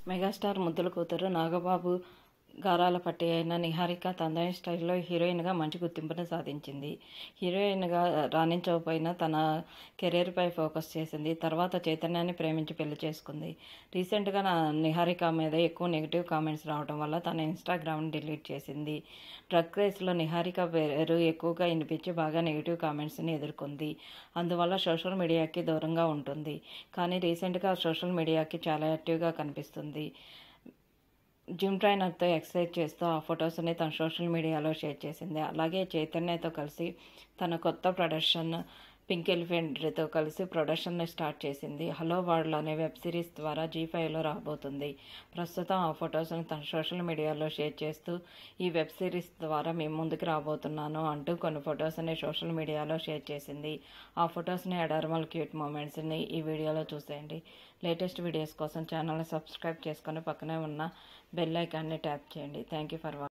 megastar ముద్దుల కూతురు నాగబాబు గారాల పట్టి అయిన నిహారిక తందాయి స్టైల్లో హీరోయిన్గా మంచి గుర్తింపును సాధించింది హీరోయిన్గా రాణించకపోయినా తన కెరీర్పై ఫోకస్ చేసింది తర్వాత చైతన్యాన్ని ప్రేమించి పెళ్లి చేసుకుంది రీసెంట్గా నా నిహారిక మీద ఎక్కువ నెగిటివ్ కామెంట్స్ రావడం వల్ల తన ఇన్స్టాగ్రామ్ని డిలీట్ చేసింది డ్రగ్ కేసులో నిహారిక పేరు ఎక్కువగా వినిపించి బాగా నెగిటివ్ కామెంట్స్ని ఎదుర్కొంది అందువల్ల సోషల్ మీడియాకి దూరంగా ఉంటుంది కానీ రీసెంట్గా సోషల్ మీడియాకి చాలా యాక్టివ్గా కనిపిస్తుంది జిమ్ ట్రైనర్తో ఎక్సర్సైజ్ చేస్తూ ఆ ఫొటోస్ని తన సోషల్ మీడియాలో షేర్ చేసింది అలాగే చైతన్యతో కలిసి తన కొత్త ప్రొడక్షన్ పింక్ ఎలిఫెంట్తో కలిసి ప్రొడక్షన్ని స్టార్ట్ చేసింది హలో వరల్డ్ అనే వెబ్ సిరీస్ ద్వారా జీ ఫైవ్లో రాబోతుంది ప్రస్తుతం ఆ ఫొటోస్ని తన సోషల్ మీడియాలో షేర్ చేస్తూ ఈ వెబ్ సిరీస్ ద్వారా మేము ముందుకు రాబోతున్నాను అంటూ కొన్ని ఫొటోస్ని సోషల్ మీడియాలో షేర్ చేసింది ఆ ఫొటోస్ని అడార్మల్ క్యూట్ మూమెంట్స్ని ఈ వీడియోలో చూసేయండి లేటెస్ట్ వీడియోస్ కోసం ఛానల్ని సబ్స్క్రైబ్ చేసుకొని పక్కనే ఉన్న బెల్ ఐకాన్ని ట్యాప్ చేయండి థ్యాంక్ యూ ఫర్ వాచింగ్